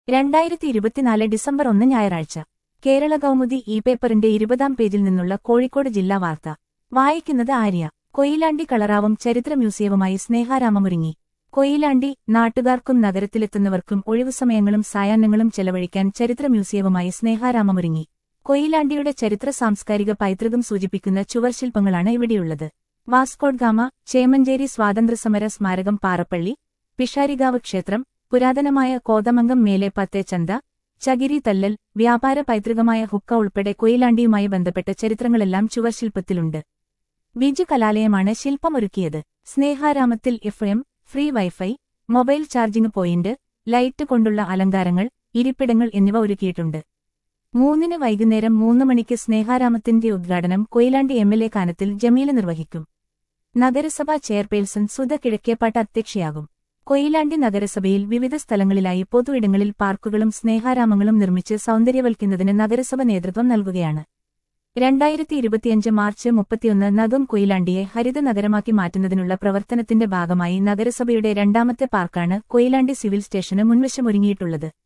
രണ്ടായിരത്തി ഇരുപത്തിനാല് ഡിസംബർ ഒന്ന് ഞായറാഴ്ച കേരള കൗമുദി ഇ പേപ്പറിന്റെ ഇരുപതാം പേജിൽ നിന്നുള്ള കോഴിക്കോട് ജില്ലാ വാർത്ത വായിക്കുന്നത് ആര്യ കൊയിലാണ്ടി കളറാവും ചരിത്ര മ്യൂസിയവുമായി സ്നേഹാരാമമൊരുങ്ങി കൊയിലാണ്ടി നാട്ടുകാർക്കും നഗരത്തിലെത്തുന്നവർക്കും ഒഴിവുസമയങ്ങളും സായാഹ്നങ്ങളും ചെലവഴിക്കാൻ ചരിത്ര മ്യൂസിയവുമായി സ്നേഹാരാമമൊരുങ്ങി കൊയിലാണ്ടിയുടെ ചരിത്ര സാംസ്കാരിക പൈതൃകം സൂചിപ്പിക്കുന്ന ചുവർശില്പങ്ങളാണ് ഇവിടെയുള്ളത് വാസ്കോഡ് ഗാമ ചേമഞ്ചേരി സ്വാതന്ത്ര്യസമര സ്മാരകം പാറപ്പള്ളി പിഷാരികാവ് ക്ഷേത്രം പുരാതനമായ കോതമംഗം മേലെ പത്തേച്ചന്ത ചകിരി തല്ലൽ വ്യാപാര പൈതൃകമായ ഹുക്ക ഉൾപ്പെടെ കൊയിലാണ്ടിയുമായി ബന്ധപ്പെട്ട ചരിത്രങ്ങളെല്ലാം ചുവർശില്പത്തിലുണ്ട് ബിജു കലാലയമാണ് ശില്പമൊരുക്കിയത് സ്നേഹാരാമത്തിൽ F M free wifi mobile charging point light കൊണ്ടുള്ള അലങ്കാരങ്ങൾ ഇരിപ്പിടങ്ങൾ എന്നിവ ഒരുക്കിയിട്ടുണ്ട് മൂന്നിന് വൈകുന്നേരം മൂന്ന് മണിക്ക് സ്നേഹാരാമത്തിന്റെ ഉദ്ഘാടനം Koyilandy M L A Kanathil Jameela നിർവഹിക്കും നഗരസഭാ ചെയർപേഴ്സൺ സുധ കിഴക്കേപ്പാട്ട് അധ്യക്ഷയാകും കൊയിലാണ്ടി നഗരസഭയിൽ വിവിധ സ്ഥലങ്ങളിലായി പൊതുയിടങ്ങളിൽ പാർക്കുകളും സ്നേഹാരാമങ്ങളും നിർമ്മിച്ച് സൗന്ദര്യവൽക്കുന്നതിന് നഗരസഭ നേതൃത്വം നൽകുകയാണ് രണ്ടായിരത്തി ഇരുപത്തിയഞ്ച് മാർച്ച് മുപ്പത്തിയൊന്ന് നഗം കൊയിലാണ്ടിയെ ഹരിത നഗരമാക്കി മാറ്റുന്നതിനുള്ള പ്രവർത്തനത്തിന്റെ ഭാഗമായി നഗരസഭയുടെ രണ്ടാമത്തെ പാർക്കാണ് കൊയിലാണ്ടി സിവിൽ സ്റ്റേഷന് മുൻവശമൊരുങ്ങിയിട്ടുള്ളത്